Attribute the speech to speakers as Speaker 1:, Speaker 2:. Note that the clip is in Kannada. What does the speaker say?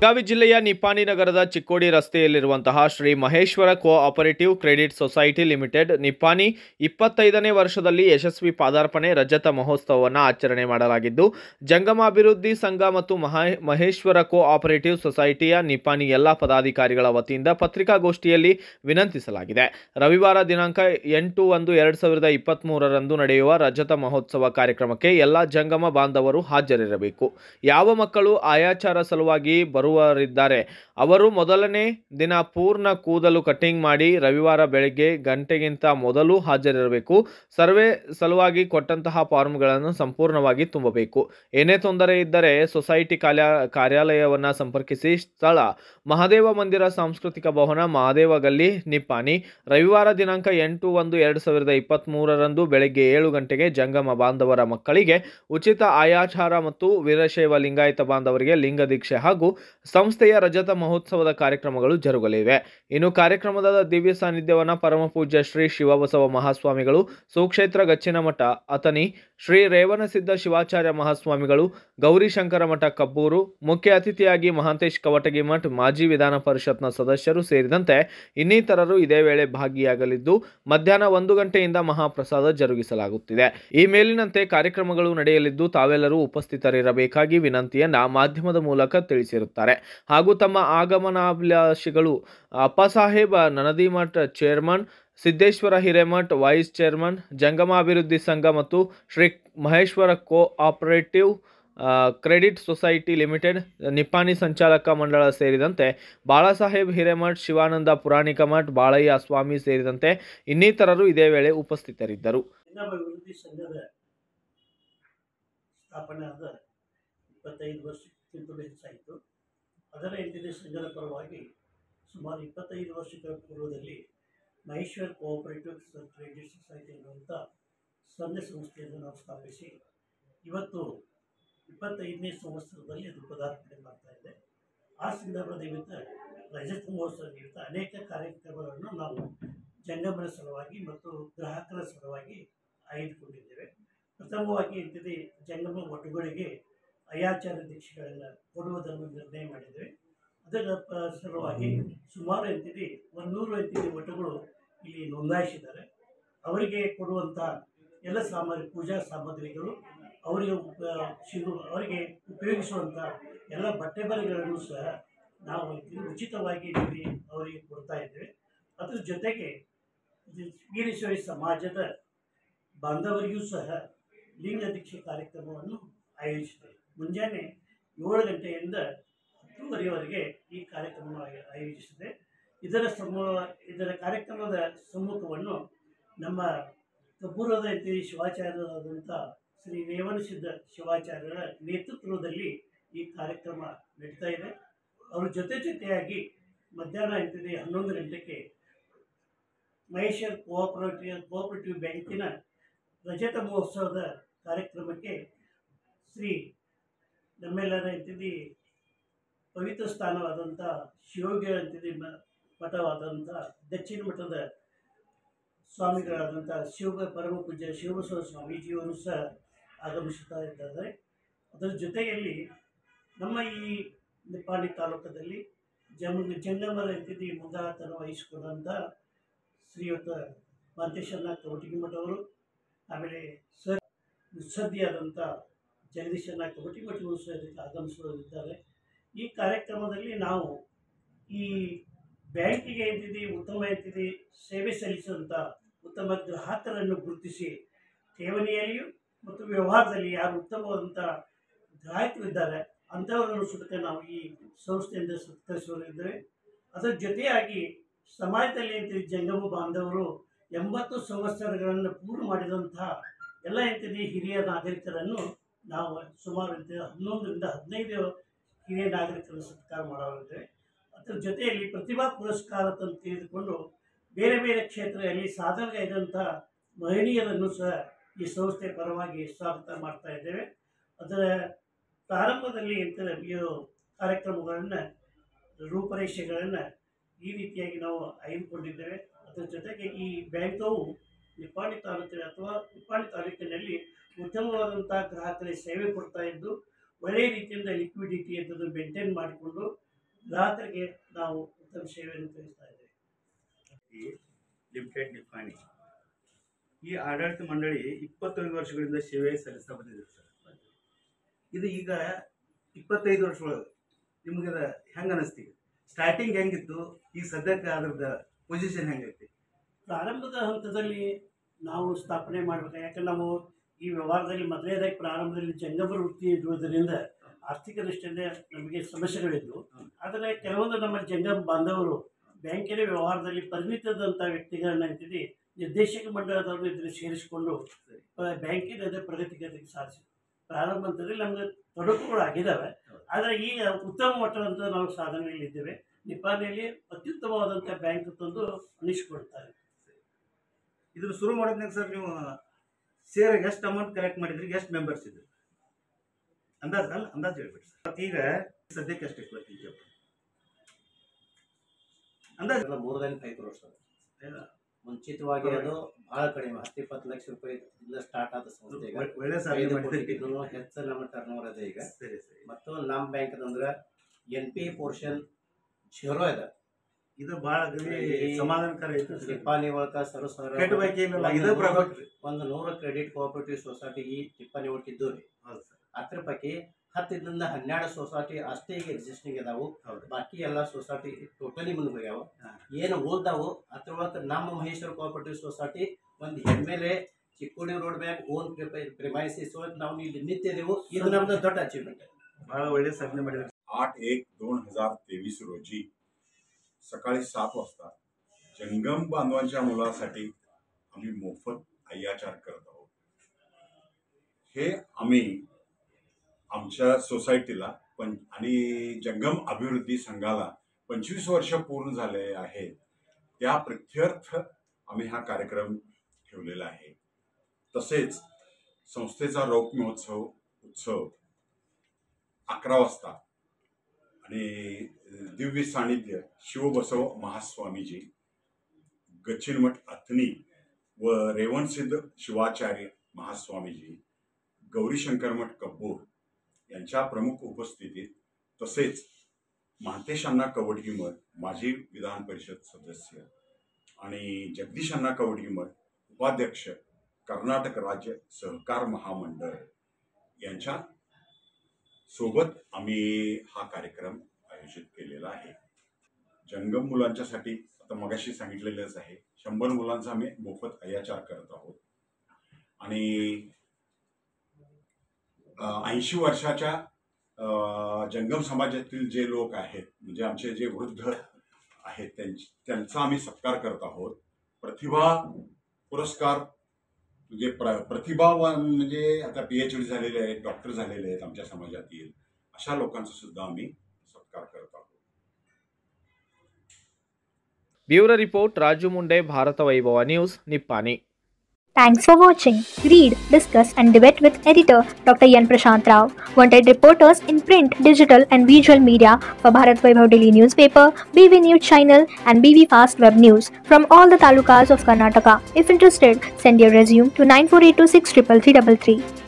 Speaker 1: ಬೆಳಗಾವಿ ಜಿಲ್ಲೆಯ ನಿಪ್ಪಾಣಿ ನಗರದ ಚಿಕ್ಕೋಡಿ ರಸ್ತೆಯಲ್ಲಿರುವಂತಹ Shri Maheshwara cooperative credit society limited Nippani ಇಪ್ಪತ್ತೈದನೇ ವರ್ಷದಲ್ಲಿ ಯಶಸ್ವಿ ಪಾದಾರ್ಪಣೆ ರಜತ ಮಹೋತ್ಸವವನ್ನು ಆಚರಣೆ ಮಾಡಲಾಗಿದ್ದು ಜಂಗಮಾಭಿವೃದ್ಧಿ ಸಂಘ ಮತ್ತು ಮಹಾ ಮಹೇಶ್ವರ ಕೋ ಆಪರೇಟಿವ್ ಸೊಸೈಟಿಯ ನಿಪ್ಪಾಣಿ ಎಲ್ಲ ಪದಾಧಿಕಾರಿಗಳ ವತಿಯಿಂದ ಪತ್ರಿಕಾಗೋಷ್ಠಿಯಲ್ಲಿ ವಿನಂತಿಸಲಾಗಿದೆ ರವಿವಾರ ದಿನಾಂಕ ಎಂಟು ಒಂದು ಎರಡು ಸಾವಿರದ ಇಪ್ಪತ್ತ್ಮೂರರಂದು ನಡೆಯುವ ರಜತ ಮಹೋತ್ಸವ ಕಾರ್ಯಕ್ರಮಕ್ಕೆ ಎಲ್ಲ ಜಂಗಮ ಬಾಂಧವರು ಹಾಜರಿರಬೇಕು ಯಾವ ಮಕ್ಕಳು ಆಯಾಚಾರ ಸಲುವಾಗಿ ಬರುವರಿದ್ದಾರೆ ಅವರು ಮೊದಲನೇ ದಿನ ಪೂರ್ಣ ಕೂದಲು ಕಟಿಂಗ್ ಮಾಡಿ ರವಿವಾರ ಬೆಳಗ್ಗೆ ಗಂಟೆಗಿಂತ ಮೊದಲು ಹಾಜರಿರಬೇಕು ಸರ್ವೆ ಸಲುವಾಗಿ ಕೊಟ್ಟಂತಹ ಫಾರ್ಮ್ಗಳನ್ನು ಸಂಪೂರ್ಣವಾಗಿ ತುಂಬಬೇಕು ಏನೇ ತೊಂದರೆ ಇದ್ದರೆ ಸೊಸೈಟಿ ಕಾರ್ಯ ಕಾರ್ಯಾಲಯವನ್ನು ಸಂಪರ್ಕಿಸಿ ಸ್ಥಳ ಮಹಾದೇವ ಮಂದಿರ ಸಾಂಸ್ಕೃತಿಕ ಭವನ ಮಹಾದೇವ ಗಲ್ಲಿ ನಿಪ್ಪಾಣಿ ರವಿವಾರ ದಿನಾಂಕ ಎಂಟು ಒಂದು ಎರಡು ಸಾವಿರದ ಇಪ್ಪತ್ತ್ಮೂರರಂದು ಬೆಳಗ್ಗೆ ಏಳು ಗಂಟೆಗೆ ಜಂಗಮ ಬಾಂಧವರ ಮಕ್ಕಳಿಗೆ ಉಚಿತ ಆಯಾಚಾರ ಮತ್ತು ವೀರಶೈವ ಲಿಂಗಾಯತ ಬಾಂಧವರಿಗೆ ಲಿಂಗ ದೀಕ್ಷೆ ಹಾಗೂ ಸಂಸ್ಥೆಯ ರಜತ ಮಹೋತ್ಸವದ ಕಾರ್ಯಕ್ರಮಗಳು ಜರುಗಲಿವೆ ಇನ್ನು ಕಾರ್ಯಕ್ರಮದ ದಿವ್ಯ ಸಾನ್ನಿಧ್ಯವನ್ನು ಪರಮ ಪೂಜ್ಯ ಶ್ರೀ ಶಿವಬಸವ ಮಹಾಸ್ವಾಮಿಗಳು ಸುಕ್ಷೇತ್ರ ಗಚ್ಚಿನ ಮಠ ಅತನಿ ಶ್ರೀ ರೇವಣಸಿದ್ಧ ಶಿವಾಚಾರ್ಯ ಮಹಾಸ್ವಾಮಿಗಳು ಗೌರಿಶಂಕರ ಮಠ ಕಬ್ಬೂರು ಮುಖ್ಯ ಅತಿಥಿಯಾಗಿ ಮಹಾಂತೇಶ್ ಕವಟಗಿ ಮಠ್ ಮಾಜಿ ವಿಧಾನ ಪರಿಷತ್ನ ಸದಸ್ಯರು ಸೇರಿದಂತೆ ಇನ್ನಿತರರು ಇದೇ ವೇಳೆ ಭಾಗಿಯಾಗಲಿದ್ದು ಮಧ್ಯಾಹ್ನ ಒಂದು ಗಂಟೆಯಿಂದ ಮಹಾಪ್ರಸಾದ ಜರುಗಿಸಲಾಗುತ್ತಿದೆ ಈ ಮೇಲಿನಂತೆ ಕಾರ್ಯಕ್ರಮಗಳು ನಡೆಯಲಿದ್ದು ತಾವೆಲ್ಲರೂ ಉಪಸ್ಥಿತರಿರಬೇಕಾಗಿ ವಿನಂತಿಯನ್ನ ಮಾಧ್ಯಮದ ಮೂಲಕ ತಿಳಿಸಿರುತ್ತಾರೆ ಹಾಗೂ ತಮ್ಮ ಆಗಮನಾಭಿಲಾಷಿಗಳು Appasaheb Nanadimath chairman Siddeshwara Hiremath vice chairman ಜಂಗಮಾಭಿವೃದ್ಧಿ ಸಂಘ ಮತ್ತು ಶ್ರೀ ಮಹೇಶ್ವರ ಕೋ ಆಪರೇಟಿವ್ ಆ, ಕ್ರೆಡಿಟ್ ಸೊಸೈಟಿ ಲಿಮಿಟೆಡ್ ನಿಪ್ಪಾಣಿ ಸಂಚಾಲಕ ಮಂಡಳ ಸೇರಿದಂತೆ ಬಾಳಾಸಾಹೇಬ್ ಹಿರೇಮಠ್ ಶಿವಾನಂದ ಪುರಾಣಿಕ ಮಠ್ ಬಾಳಯ್ಯ ಸ್ವಾಮಿ ಸೇರಿದಂತೆ ಇನ್ನಿತರರು ಇದೇ ವೇಳೆ ಉಪಸ್ಥಿತರಿದ್ದರು
Speaker 2: ಅಭಿವೃದ್ಧಿ ಸಂಘದ ಸ್ಥಾಪನೆ ಆದ ಇಪ್ಪತ್ತೈದು ವರ್ಷಕ್ಕಿಂತಲೂ ಹೆಚ್ಚಾಯಿತು ಅದರ ಎಂಟನೇ ಸಂಘದ ಪರವಾಗಿ ಸುಮಾರು ಇಪ್ಪತ್ತೈದು ವರ್ಷಗಳ ಪೂರ್ವದಲ್ಲಿ ಮಹೇಶ್ವರ್ ಕೋಆಪರೇಟಿವ್ ಕ್ರೆಡಿಟ್ ಸೊಸೈಟಿ ಎನ್ನುವಂಥ ಸಣ್ಣ ಸಂಸ್ಥೆಯನ್ನು ನಾವು ಸ್ಥಾಪಿಸಿ ಇವತ್ತು ಇಪ್ಪತ್ತೈದನೇ ಸಂವತ್ಸರದಲ್ಲಿ ಅದು ಪದಾರ್ಪಣೆ ಮಾಡ್ತಾ ಇದೆ ಆ ಸಂದರ್ಭದ ನಿಮಿತ್ತ ರಜತ ಮಹೋತ್ಸವ ನಿಮಿತ್ತ ಅನೇಕ ಕಾರ್ಯಕ್ರಮಗಳನ್ನು ನಾವು ಜಂಗಮನ ಸಲುವಾಗಿ ಮತ್ತು ಗ್ರಾಹಕರ ಸಲುವಾಗಿ ಆಯ್ದುಕೊಂಡಿದ್ದೇವೆ ಪ್ರಥಮವಾಗಿ ಎಂತಿದೆ ಜಂಗಮ ಒಟ್ಟುಗಳಿಗೆ ಅಯಾಚಾರ ದೀಕ್ಷೆಗಳನ್ನು ಕೊಡುವುದನ್ನು ನಿರ್ಣಯ ಮಾಡಿದ್ದೇವೆ ಅದರ ಪ- ಸಲುವಾಗಿ ಸುಮಾರು ಎಂತಿದೆ ಒಂದೂರು ಎಂತಿದೆ ಒಟ್ಟುಗಳು ಇಲ್ಲಿ ನೋಂದಾಯಿಸಿದ್ದಾರೆ ಅವರಿಗೆ ಕೊಡುವಂಥ ಎಲ್ಲ ಸಾಮಗ್ರಿ ಪೂಜಾ ಸಾಮಗ್ರಿಗಳು ಅವರಿಗೆ ಉಪ ಸಿಗು ಅವರಿಗೆ ಉಪಯೋಗಿಸುವಂಥ ಎಲ್ಲ ಬಟ್ಟೆ ಬರೆಗಳನ್ನು ಸಹ ನಾವು ಇಲ್ಲಿ ಉಚಿತವಾಗಿ ಇಲ್ಲಿ ಅವರಿಗೆ ಕೊಡ್ತಾ ಇದ್ದೇವೆ ಅದ್ರ ಜೊತೆಗೆ ಇದು ವೀರಶೈವ ಸಮಾಜದ ಬಾಂಧವರಿಗೂ ಸಹ ಲಿಂಗ ದೀಕ್ಷೆ ಕಾರ್ಯಕ್ರಮವನ್ನು ಆಯೋಜಿಸಿದೆ ಮುಂಜಾನೆ ಏಳು ಗಂಟೆಯಿಂದ ಹತ್ತುವರೆಯವರೆಗೆ ಈ ಕಾರ್ಯಕ್ರಮ ಆಯ- ಆಯೋಜಿಸಿದೆ ಇದರ ಸಮೂ ಇದರ ಕಾರ್ಯಕ್ರಮದ ಸಮ್ಮುಖವನ್ನು ನಮ್ಮ ಕಬ್ಬೂರದ ಎಂತಿ ಶಿವಾಚಾರ್ಯರಾದಂಥ ಶ್ರೀ ರೇವಣಸಿದ್ಧ ಶಿವಾಚಾರ್ಯರ ನೇತೃತ್ವದಲ್ಲಿ ಈ ಕಾರ್ಯಕ್ರಮ ನಡೀತಾ ಇದೆ ಅವ್ರ ಜೊತೆ ಜೊತೆಯಾಗಿ ಮಧ್ಯಾಹ್ನ ಎಂತಿದೆ ಹನ್ನೊಂದು ಗಂಟೆಗೆ ಮಹೇಶ್ವರ್ ಕೋಆಪರೇಟಿವ್ ಕೋಆಪರೇಟಿವ್ ಬ್ಯಾಂಕಿನ ರಜತ ಮಹೋತ್ಸವದ ಕಾರ್ಯಕ್ರಮಕ್ಕೆ ಶ್ರೀ ನಮ್ಮೆಲ್ಲರ ಎಂತಿದಿ ಪವಿತ್ರ ಸ್ಥಾನವಾದಂಥ ಶಿವಗೆ ಅಂತಿದಿ ಮ ಮಠವಾದಂಥ ದಕ್ಷಿಣ ಮಠದ ಸ್ವಾಮಿಗಳಾದಂಥ ಶಿವ ಪರಮ ಪೂಜ್ಯ ಶಿವಬಸವ ಸ್ವಾಮೀಜಿಯವರು ಸಹ ಆಗಮಿಸುತ್ತಾ ಇದ್ದಾರೆ ಅದರ ಜೊತೆಯಲ್ಲಿ ನಮ್ಮ ಈ ನಿಪ್ಪಾಣಿ ತಾಲೂಕದಲ್ಲಿ ಜಮ್ ಜಂಗಮರ ಎಂತಿದಿ ಮುಂದಾಳತನ ವಹಿಸಿಕೊಂಡಂಥ ಶ್ರೀಯುತ ಮಾಂತೇಶನ್ನ ಕವಟಿಗಿ ಮಠವರು ಆಮೇಲೆ ಸರ್ ಮುತ್ಸದ್ದಿಯಾದಂಥ ಜಗದೀಶನ್ನ ಕವಟಿ ಮಠವರು ಸಹ ಇದಕ್ಕೆ ಆಗಮಿಸಲಿದ್ದಾರೆ ಈ ಕಾರ್ಯಕ್ರಮದಲ್ಲಿ ನಾವು ಈ ಬ್ಯಾಂಕಿಗೆ ಎಂತಿದೆ ಉತ್ತಮ ಎಂತಿದೆ ಸೇವೆ ಸಲ್ಲಿಸುವಂಥ ಉತ್ತಮ ಗ್ರಾಹಕರನ್ನು ಗುರುತಿಸಿ ಠೇವಣಿಯಲ್ಲಿಯೂ ಮತ್ತು ವ್ಯವಹಾರದಲ್ಲಿ ಯಾರು ಉತ್ತಮವಾದಂಥ ಗ್ರಾಹಕರಿದ್ದಾರೆ ಅಂಥವರನ್ನು ಸುತ್ತ ನಾವು ಈ ಸಂಸ್ಥೆಯಿಂದ ಸತ್ಕರಿಸುತ್ತಿದ್ದೇವೆ ಅದರ ಜೊತೆಯಾಗಿ ಸಮಾಜದಲ್ಲಿ ಎಂತಿದೆ ಜಂಗಮ ಬಾಂಧವರು ಎಂಬತ್ತು ಸಂವತ್ಸರಗಳನ್ನು ಪೂರ್ಣ ಮಾಡಿದಂತಹ ಎಲ್ಲ ಎಂತಿದೆ ಹಿರಿಯ ನಾಗರಿಕರನ್ನು ನಾವು ಸುಮಾರು ಎಂತಿದೆ ಹನ್ನೊಂದರಿಂದ ಹದಿನೈದು ಹಿರಿಯ ನಾಗರಿಕರನ್ನು ಸತ್ಕಾರ ಮಾಡಲಿದ್ದೇವೆ ಅದರ ಜೊತೆಯಲ್ಲಿ ಪ್ರತಿಭಾ ಪುರಸ್ಕಾರ ತಂದು ತೆಗೆದುಕೊಂಡು ಬೇರೆ ಬೇರೆ ಕ್ಷೇತ್ರದಲ್ಲಿ ಸಾಧನೆಗೈದಂಥ ಮಹನೀಯರನ್ನು ಸಹ ಈ ಸಂಸ್ಥೆ ಪರವಾಗಿ ಸ್ವಾಗತ ಮಾಡ್ತಾ ಇದ್ದೇವೆ ಅದರ ಪ್ರಾರಂಭದಲ್ಲಿ ಎಂತ ಇದು ಕಾರ್ಯಕ್ರಮಗಳನ್ನು ರೂಪರೇಷೆಗಳನ್ನು ಈ ರೀತಿಯಾಗಿ ನಾವು ಆಯ್ದುಕೊಂಡಿದ್ದೇವೆ ಅದರ ಜೊತೆಗೆ ಈ ಬ್ಯಾಂಕವು ನಿಪ್ಪಾಣಿ ತಾಲೂಕಿನ ಅಥವಾ ನಿಪ್ಪಾಣಿ ತಾಲೂಕಿನಲ್ಲಿ ಉತ್ತಮವಾದಂಥ ಗ್ರಾಹಕರಿಗೆ ಸೇವೆ ಕೊಡ್ತಾ ಇದ್ದು ಒಳ್ಳೆಯ ರೀತಿಯಿಂದ ಲಿಕ್ವಿಡಿಟಿ ಅಂತದ್ದು ಮೇಂಟೈನ್ ಮಾಡಿಕೊಂಡು ಗ್ರಾಹಕರಿಗೆ ನಾವು ಉತ್ತಮ ಸೇವೆಯನ್ನು ತಿಳಿಸ್ತಾ ಇದ್ದೇವೆ
Speaker 3: ಈ ಲಿಮಿಟೆಡ್ ನಿಪ್ಪಾಣಿ ಈ ಆಡಳಿತ ಮಂಡಳಿ ಇಪ್ಪತ್ತೊಂದು ವರ್ಷಗಳಿಂದ ಸೇವೆ ಸಲ್ಲಿಸ್ತಾ ಬಂದಿದೆ ಸರ್ ಇದು ಈಗ ಇಪ್ಪತ್ತೈದು ವರ್ಷದೊಳಗೆ ನಿಮಗೆ ಅದ ಹೆಂಗೆ ಅನಿಸ್ತೀಗ ಸ್ಟಾರ್ಟಿಂಗ್ ಹೆಂಗಿತ್ತು ಈಗ ಸದ್ಯಕ್ಕೆ ಅದ್ರದ್ದು ಪೊಸಿಷನ್ ಹೆಂಗೈತಿ
Speaker 2: ಪ್ರಾರಂಭದ ಹಂತದಲ್ಲಿ ನಾವು ಸ್ಥಾಪನೆ ಮಾಡಬೇಕು ಯಾಕಂದ್ರೆ ನಾವು ಈ ವ್ಯವಹಾರದಲ್ಲಿ ಮೊದಲನೇದಾಗಿ ಪ್ರಾರಂಭದಲ್ಲಿ ಜಂಗಮ ವೃತ್ತಿ ಇರುವುದರಿಂದ ಆರ್ಥಿಕ ದೃಷ್ಟಿಯಿಂದ ನಮಗೆ ಸಮಸ್ಯೆಗಳಿದ್ವು ಆದರೆ ಕೆಲವೊಂದು ನಮ್ಮ ಜಂಗಮ ಬಾಂಧವರು ಬ್ಯಾಂಕಿನ ವ್ಯವಹಾರದಲ್ಲಿ ಪರಿಣಿತದಂಥ ವ್ಯಕ್ತಿಗಳನ್ನ ಅಂತಿದ್ದು ನಿರ್ದೇಶಕ ಮಂಡಳದವ್ರನ್ನ ಇದ್ರೆ ಸೇರಿಸಿಕೊಂಡು ಪ- ಬ್ಯಾಂಕಿನ ಅದೇ ಪ್ರಗತಿಗತಿಗೆ ಸಾಧಿಸಿ ಪ್ರಾರಂಭ ಹಂತದಲ್ಲಿ ನಮಗೆ ತೊಡಕುಗಳು ಆಗಿದ್ದಾವೆ ಆದರೆ ಈಗ ಉತ್ತಮ ಮಟ್ಟದಂತ ನಾವು ಸಾಧನೆಯಲ್ಲಿದ್ದೇವೆ ನಿಪಾನಿಯಲ್ಲಿ ಅತ್ಯುತ್ತಮವಾದಂಥ ಬ್ಯಾಂಕ್ ತಂದು ಅನಿಸಿಕೊಡ್ತಾರೆ
Speaker 3: ಇದನ್ನು ಶುರು ಮಾಡೋದ್ನಾಗ ಸರ್ ನೀವು ಸೇರ್ ಎಷ್ಟು ಅಮೌಂಟ್ ಕಲೆಕ್ಟ್ ಮಾಡಿದ್ರಿ ಎಷ್ಟು ಮೆಂಬರ್ಸ್ ಇದ್ರು ಅಂದಾಜು ಅಲ್ಲ ಅಂದಾಜು ಹೇಳ್ಬಿಡಿ ಸರ್ ಮತ್ತೆ ಈಗ ಸದ್ಯಕ್ಕೆ ಎಷ್ಟು ಬರ್ತೀವಿ ಅಂದಾಜು
Speaker 4: ಎಲ್ಲ ಮೂರರಿಂದ ಐದು ವರ್ಷ ಮುಂಚಿತವಾಗಿ ಅದು ಬಹಳ ಕಡಿಮೆ ಹತ್ತು ಇಪ್ಪತ್ತು ಲಕ್ಷ ರೂಪಾಯಿ ಇಂದ ಸ್ಟಾರ್ಟ್ ಆದ ಸಂಸ್ಥೆ ಈಗ
Speaker 3: ಒಳ್ಳೆ- ಒಳ್ಳೆ ಸಾಧನೆ
Speaker 4: ಐದು
Speaker 3: ಮಾಡಿದ್ರಿ
Speaker 4: ಕೋಟಿಗಿಂತಲೂ ಹೆಚ್ಚು ನಮ್ಮ ಟರ್ನ್ ಓವರ್ ಇದೆ ಈಗ
Speaker 3: ಸರಿ ಸರಿ
Speaker 4: ಮತ್ತು ನಮ್ಮ ಬ್ಯಾಂಕ್ ಅಂದ್ರೆ ಎನ್ ಪಿ ಪೋರ್ಷನ್ ಜೀರೋ ಇದೆ
Speaker 3: ಇದು ಬಹಳ ಗವಿ ಸಮಾಧಾನಕರ ಐತೆ ಸರ್.
Speaker 4: ಟಿಪ್ಪಾಣಿ ಒಳಕ ಸರು ಸರ
Speaker 3: ಕಟ್ಟಬೇಕು ಏನಿಲ್ಲ ಇದೇ
Speaker 4: ಒಂದು
Speaker 3: ಪ್ರಾಫಿಟ್
Speaker 4: ನೂರು- ಒಂದು ನೂರು ಕ್ರೆಡಿಟ್ ಕೋಆಪರೇಟಿವ್ ಸೊಸೈಟಿ ಈ ಟಿಪ್ಪಣಿ ಒಳಗೆ ಇದ್ದು ರೀ
Speaker 3: ಹೌದು ಸರ್
Speaker 4: ಅದ್ರ ಪೈಕಿ ಹತ್ತರಿಂದ ಹನ್ನೆರಡು ಸೊಸೈಟಿ ಅಷ್ಟೇ ಈಗ ಎಕ್ಸಿಸ್ಟಿಂಗ್ ಇದಾವು
Speaker 3: ಹೌದು
Speaker 4: ಬಾಕಿ ಎಲ್ಲ ಸೊಸೈಟಿ ಟೋಟಲಿ ಮುಂದೆ ಹೋಗ್ಯಾವ
Speaker 3: ಹಾ.
Speaker 4: ಏನು ಉಳ್ದಾವು ಅದ್ರೊಳಗೆ ನಮ್ಮ ಮಹೇಶ್ವರ ಕೋಆಪರೇಟಿವ್ ಸೊಸೈಟಿ ಒಂದು ಹೆಮ್ಮೆಲೆ Chikkodi road bank own premises ನಾವು ಇಲ್ಲಿ ನಿಂತಿದ್ದೆವು ಇದು ನಮ್ದು ದೊಡ್ಡ ಅಚೀವ್ಮೆಂಟ್
Speaker 3: ಬಹಳ ಒಳ್ಳೆ ಸಾಧನೆ ಮಾಡಿದ್ರಿ
Speaker 5: आठ एक दोन हजार तेवीस रोजी सकाळी सात वाजता जंगम बांधवांच्या मुलासाठी आम्ही मोफत अय्याचार करत आहोत हे आम्ही आमच्या सोसायटीला पण आणि जंगम अभिवृद्धी संघाला पंचवीस वर्ष पूर्ण झाले आहेत त्या प्रित्यर्थ आम्ही हा कार्यक्रम ठेवलेला आहे तसेच संस्थेचा रोख महोत्सव उत्सव अकरा वाजता आणि दिव्य सानिध्य शिवबसव महास्वामीजी गच्चिनमठ अथनी व रेवणसिद्ध शिवाचार्य महास्वामीजी गौरीशंकर मठ कब्बूर यांच्या प्रमुख उपस्थितीत तसेच महांतेश अण्णा कवडगीमठ माजी विधान परिषद सदस्य आणि जगदीश अण्णा कवडगीमठ उपाध्यक्ष कर्नाटक राज्य सहकार महामंडळ यांच्या सोबत आम्ही हा कार्यक्रम आयोजित केलेला आहे जंगम मुलांच्यासाठी आता मगाशी सांगितलेलंच आहे शंभर मुलांचा आम्ही मोफत अयाचार करत आहोत आणि ऐंशी वर्षाच्या अं, जंगम समाजातील जे लोक आहेत म्हणजे आमचे जे वृद्ध आहेत त्यांची त्यांचा आम्ही सत्कार करत आहोत प्रतिभा पुरस्कार म्हणजे प्र प्रतिभावान म्हणजे आता पी एच डी झालेले आहेत डॉक्टर झालेले आहेत आमच्या समाजातील अशा लोकांचा सुद्धा आम्ही सत्कार करत आहोत
Speaker 1: bureau report Raju Munde Bharat Vaibhav news Nippani
Speaker 6: Thanks for watching. Read, discuss, and debate with editor Dr. Yan Prashant Rao. Wanted reporters in print, digital, and visual media for Bharat Vaibhav Daily newspaper, BV News channel, and BV Fast Web News from all the talukas of Karnataka. If interested, send your resume to 9482633333.